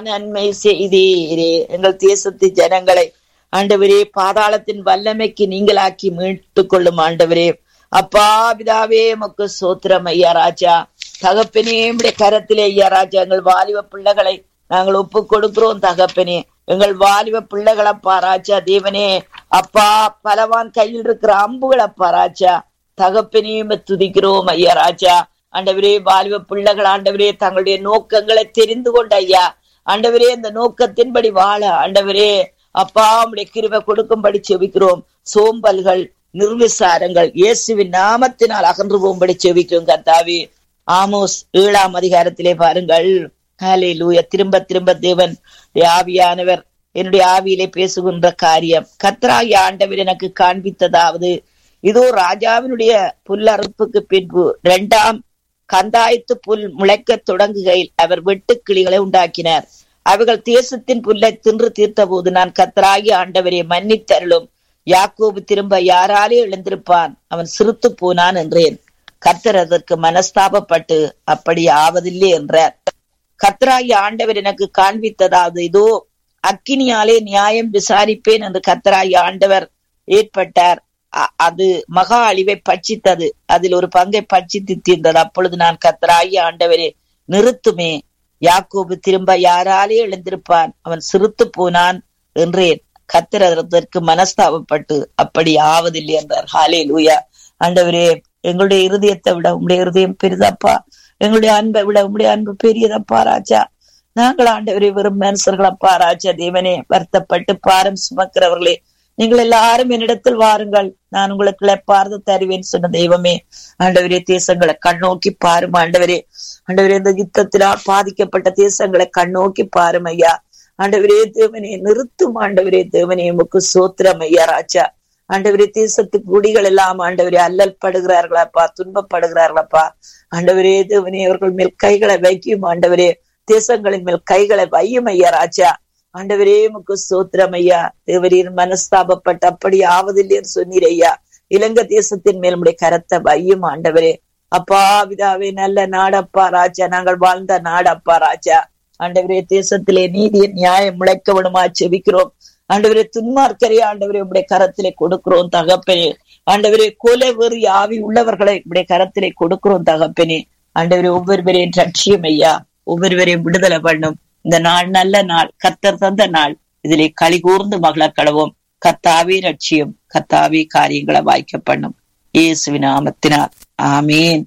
நன்மை செய்தீரே எங்கள் தேசத்து ஜனங்களை ஆண்டவரே பாதாளத்தின் வல்லமைக்கு நீங்களாக்கி மீட்டுக் கொள்ளும் ஆண்டவரே அப்பா பிதாவே மக்கு சோத்திரம் ஐயா ராஜா தகப்பனே உடைய கரத்திலே ஐயா ராஜா எங்கள் வாலிப பிள்ளைகளை நாங்கள் ஒப்பு கொடுக்கிறோம் தகப்பனே எங்கள் வாலிப பிள்ளைகளப்பா ராஜா தேவனே அப்பா பலவான் கையில் இருக்கிற அம்புகளப்பா ராஜா தகப்பனையும் துதிக்கிறோம் ஐயா ராஜா ஆண்டவரே வாலிப பிள்ளைகள் ஆண்டவரே தங்களுடைய நோக்கங்களை தெரிந்து கொண்ட ஐயா ஆண்டவரே இந்த நோக்கத்தின்படி வாழ ஆண்டவரே அப்பா உடைய கிருபை கொடுக்கும்படி செவிக்கிறோம் சோம்பல்கள் நிர்விசாரங்கள் இயேசுவின் நாமத்தினால் அகன்று போகும்படி செவிக்கிறோம் கர்த்தாவே ஆமோஸ் ஏழாம் அதிகாரத்திலே பாருங்கள் ஹலே லூயா திரும்ப திரும்ப தேவன் ஆவியானவர் என்னுடைய ஆவியிலே பேசுகின்ற காரியம் கத்ராகி ஆண்டவர் எனக்கு காண்பித்ததாவது இதோ ராஜாவினுடைய புல்லறுப்புக்கு பின்பு இரண்டாம் கந்தாயத்து புல் முளைக்க தொடங்குகையில் அவர் வெட்டுக்கிளிகளை உண்டாக்கினார் அவர்கள் தேசத்தின் புல்லை தின்று தீர்த்த போது நான் கத்தராகி ஆண்டவரை மன்னித்தருளும் யாக்கோபு திரும்ப யாராலே எழுந்திருப்பான் அவன் சிறுத்து போனான் என்றேன் கர்த்தர் அதற்கு மனஸ்தாபப்பட்டு அப்படி ஆவதில்லை என்றார் கர்த்தராகி ஆண்டவர் எனக்கு காண்பித்ததாவது இதோ அக்கினியாலே நியாயம் விசாரிப்பேன் என்று கர்த்தராகி ஆண்டவர் ஏற்பட்டார் அது மகா அழிவை பட்சித்தது அதில் ஒரு பங்கை பட்சித்து தீர்ந்தது அப்பொழுது நான் கத்தராகி ஆண்டவரே நிறுத்துமே யாக்கோபு திரும்ப யாராலே எழுந்திருப்பான் அவன் சிறுத்து போனான் என்றேன் கத்தர் அதற்கு மனஸ்தாபப்பட்டு அப்படி ஆவதில்லை என்றார் ஹாலே லூயா ஆண்டவரே எங்களுடைய இருதயத்தை விட உங்களுடைய இருதயம் பெரிதப்பா எங்களுடைய அன்பை விட உங்களுடைய அன்பு பெரியதப்பா ராஜா நாங்கள் ஆண்டவரே வெறும் மனுஷர்களப்பா ராஜா தேவனே வருத்தப்பட்டு பாரம் சுமக்கிறவர்களே நீங்கள் எல்லாரும் என்னிடத்தில் வாருங்கள் நான் உங்களுக்கு இழப்பார்ந்து தருவேன் சொன்ன தெய்வமே ஆண்டவரே தேசங்களை கண்ணோக்கி பாரும் ஆண்டவரே ஆண்டவரே இந்த யுத்தத்தினால் பாதிக்கப்பட்ட தேசங்களை கண்ணோக்கி பாரும் ஐயா ஆண்டவரே தேவனே நிறுத்தும் ஆண்டவரே தேவனே உமக்கு சோத்திரம் ஐயா ராஜா ஆண்டவரே தேசத்து குடிகள் எல்லாம் ஆண்டவரே அல்லல் படுகிறார்களாப்பா துன்பப்படுகிறார்களப்பா ஆண்டவரே தேவனே அவர்கள் மேல் கைகளை வைக்கும் ஆண்டவரே தேசங்களின் மேல் கைகளை வையும் ஐயா ராஜா ஆண்டவரே முக்கு சோத்திரம் ஐயா தேவரீர் மனஸ்தாபப்பட்டு அப்படி ஆவதில்லைன்னு சொன்னீர் ஐயா இலங்கை தேசத்தின் மேல் உடைய கரத்தை வையும் ஆண்டவரே அப்பா விதாவே நல்ல நாடப்பா ராஜா நாங்கள் வாழ்ந்த நாடப்பா ராஜா ஆண்டவரே தேசத்திலே நீதியின் நியாயம் முளைக்க விடுமா செவிக்கிறோம் ஆண்டவரே துன்மார்க்கரே ஆண்டவரே உடைய கரத்திலே கொடுக்கிறோம் தகப்பனே ஆண்டவரே கொலை வெறி ஆவி உள்ளவர்களை உடைய கரத்திலே கொடுக்கிறோம் தகப்பனே ஆண்டவரே ஒவ்வொருவரையும் ரட்சியம் ஐயா ஒவ்வொருவரையும் விடுதலை பண்ணும் இந்த நாள் நல்ல நாள் கத்தர் தந்த நாள் இதிலே களி கூர்ந்து மகள கடவோம் கத்தாவே ரட்சியம் கத்தாவே காரியங்களை வாய்க்க பண்ணும் இயேசுவின் நாமத்தினால் ஆமீன்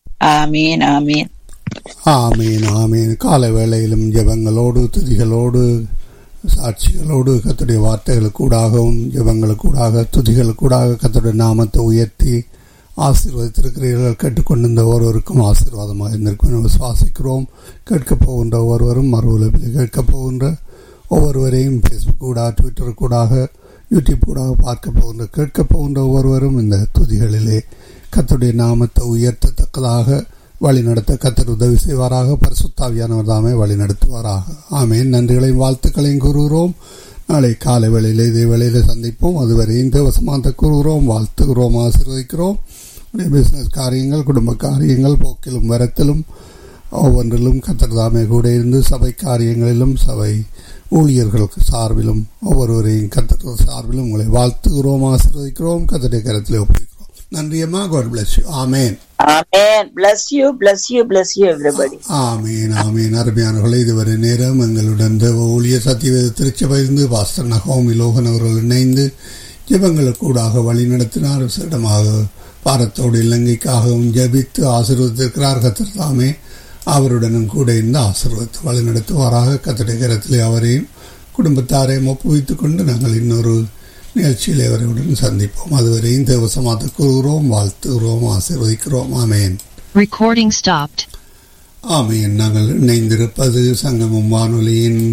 ஆமீன் ஆமீன் ஆமீன் ஆமீன் காலை வேளையிலும் ஜபங்களோடு துதிகளோடு சாட்சிகளோடு கத்துடைய வார்த்தைகளுக்கூடாகவும் ஜபங்களுக்கூடாக துதிகளுக்கூடாக கத்துடைய நாமத்தை உயர்த்தி ஆசீர்வதித்திருக்கிறீர்கள் கேட்டுக்கொண்டிருந்த ஒருவருக்கும் ஆசீர்வாதமாக இருந்திருக்கும் விசுவாசிக்கிறோம் கேட்கப் போகின்ற ஒருவரும் மறு உலகில் கேட்கப் போகின்ற ஒவ்வொருவரையும் ஃபேஸ்புக் கூடாக ட்விட்டர் கூடாக யூடியூப் கூடாக பார்க்க போகின்ற கேட்கப் போகின்ற ஒவ்வொருவரும் இந்த துதிகளிலே கத்துடைய நாமத்தை உயர்த்தத்தக்கதாக வழிநடத்த கத்தர் உதவி செய்வாராக பரிசுத்தாவியானவர் தாமே வழி நடத்துவாராக ஆமேன் நன்றிகளையும் வாழ்த்துக்களையும் கூறுகிறோம் நாளை காலை வேளையில் இதே வேளையில் சந்திப்போம் அதுவரை இந்த வசமானத்தை கூறுகிறோம் வாழ்த்துகிறோம் ஆசீர்வதிக்கிறோம் பிசினஸ் காரியங்கள் குடும்ப காரியங்கள் போக்கிலும் வரத்திலும் ஒவ்வொன்றிலும் கத்தர் தாமே கூட இருந்து சபை காரியங்களிலும் சபை ஊழியர்கள் சார்பிலும் ஒவ்வொருவரையும் கத்தர் சார்பிலும் உங்களை வாழ்த்துகிறோம் ஆசீர்வதிக்கிறோம் கத்தருடைய கரத்தில் ஒப்புக்கிறோம் நன்றியம்மா god bless you amen amen bless you bless you bless you everybody ஆமீன் ஆமீன் அருமையானவர்களே இதுவரை நேரம் எங்களுடன் தேவ ஊழிய சத்தியவேத திருச்சபையிலிருந்து பாஸ்டர் நகோமி லோகன் அவர்கள் இணைந்து ஜெபங்களுக்கூடாக வழி நடத்தினார் விசேடமாக பாரத்தோடு இலங்கைக்காகவும் ஜபித்து ஆசீர்வதித்திருக்கிறார் கத்தர் தாமே அவருடனும் கூட இருந்து ஆசீர்வதித்து வழி நடத்துவாராக கத்தடை கரத்திலே அவரையும் குடும்பத்தாரையும் ஒப்புவித்துக் கொண்டு நாங்கள் இன்னொரு நிகழ்ச்சியில் அவர்களுடன் சந்திப்போம் அதுவரையும் தேவசமாத்த கூறுகிறோம் வாழ்த்துகிறோம் ஆசீர்வதிக்கிறோம் ஆமேன் Recording stopped. ஆமேன் நாங்கள் இணைந்திருப்பது சங்கமம் வானொலியின்